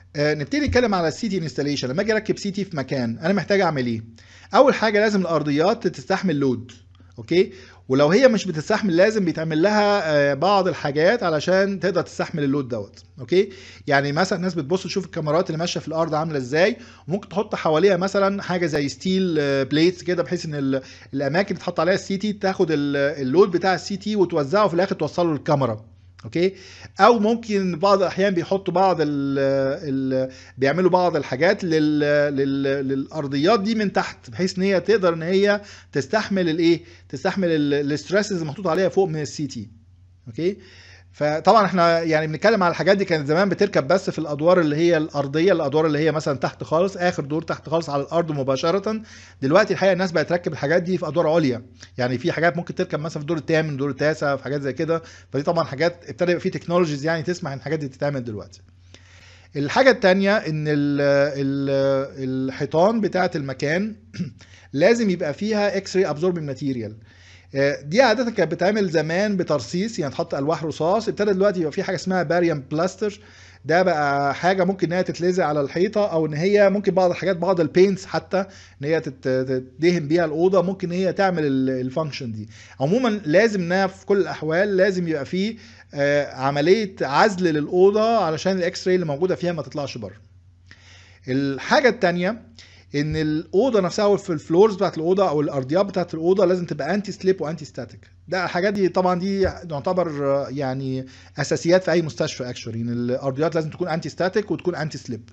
آه، نبتدي نتكلم على السي تي انستليشن لما اجي اركب سي تي في مكان انا محتاج اعمل ايه اول حاجه لازم الارضيات تستحمل لود اوكي ولو هي مش بتستحمل لازم بيتعمل لها آه، بعض الحاجات علشان تقدر تستحمل اللود دوت اوكي يعني مثلا الناس بتبص تشوف الكاميرات اللي ماشيه في الارض عامله ازاي وممكن تحط حواليها مثلا حاجه زي ستيل بليتس كده بحيث ان ال- الاماكن اللي تحط عليها السي تي تاخد ال- اللود بتاع السي تي وتوزعه في الاخر توصله للكاميرا اوكي او ممكن بعض الاحيان بيحطوا بعض ال ال بيعملوا بعض الحاجات لل لل للارضيات دي من تحت بحيث ان هي تقدر ان هي تستحمل الايه تستحمل الاسترسز اللي محطوط عليها فوق من السي تي اوكي فطبعا احنا يعني بنتكلم على الحاجات دي كانت زمان بتركب بس في الادوار اللي هي الارضيه الادوار اللي هي مثلا تحت خالص اخر دور تحت خالص على الارض مباشره دلوقتي الحقيقه الناس بقت تركب الحاجات دي في ادوار عليا يعني في حاجات ممكن تركب مثلا في الدور الثامن الدور التاسع في حاجات زي كده فدي طبعا حاجات ابتدى يبقى في تكنولوجيز يعني تسمح ان الحاجات دي تتعمل دلوقتي الحاجه الثانيه ان ال ال الحيطان بتاعه المكان لازم يبقى فيها اكس راي ابزوربنج ماتيريال دي عاده كانت بتتعمل زمان بترصيص يعني تحط الواح رصاص ابتدى دلوقتي يبقى في حاجه اسمها باريوم بلاستر ده بقى حاجه ممكن ان هي تتلزق على الحيطه او ان هي ممكن بعض الحاجات بعض البينتس حتى ان هي تت- تدهن بيها الاوضه ممكن ان هي تعمل الفانكشن دي عموما لازم انها في كل الاحوال لازم يبقى فيه آه، عمليه عزل للاوضه علشان الاكس راي اللي موجوده فيها ما تطلعش بره الحاجه الثانيه ان الاوضه نفسها او في الفلورز بتاعت الاوضه او الارضيات بتاعت الاوضه لازم تبقى انتي سليب وانتي ستاتيك ده الحاجات دي طبعا دي تعتبر آه، يعني اساسيات في اي مستشفى اكشولي ان الارضيات لازم تكون انتي ستاتيك وتكون انتي سليب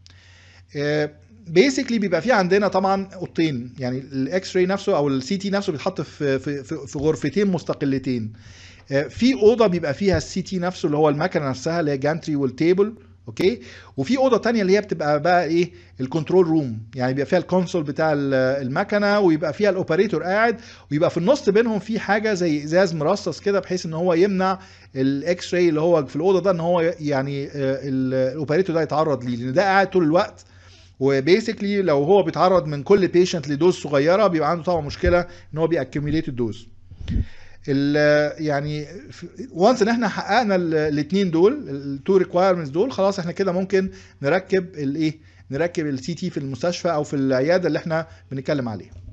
بيسكلي بيبقى في عندنا طبعا اوضتين يعني الاكس راي نفسه او السي تي نفسه بيتحط في في في في غرفتين مستقلتين آه، في اوضه بيبقى فيها السي تي نفسه اللي هو المكنه نفسها اللي هي جانتري والتيبل اوكي وفي اوضه تانية اللي هي بتبقى بقى ايه الكنترول روم يعني بيبقى فيها الكونسول بتاع ال- المكنه ويبقى فيها الاوبريتور قاعد ويبقى في النص بينهم في حاجه زي ازاز مرصص كده بحيث ان هو يمنع الاكس راي اللي هو في الاوضه ده ان هو يعني آه، ال- الاوبريتور ده يتعرض ليه لان ده قاعد طول الوقت وبيسكلي لو هو بيتعرض من كل بيشنت لدوز صغيره بيبقى عنده طبعا مشكله ان هو بيأكيوميليت الدوز ال- يعني وانس ان احنا حققنا الاثنين دول التو ريكوايرمنتس دول خلاص احنا كده ممكن نركب الايه نركب السي تي في المستشفى او في العياده اللي احنا بنتكلم عليها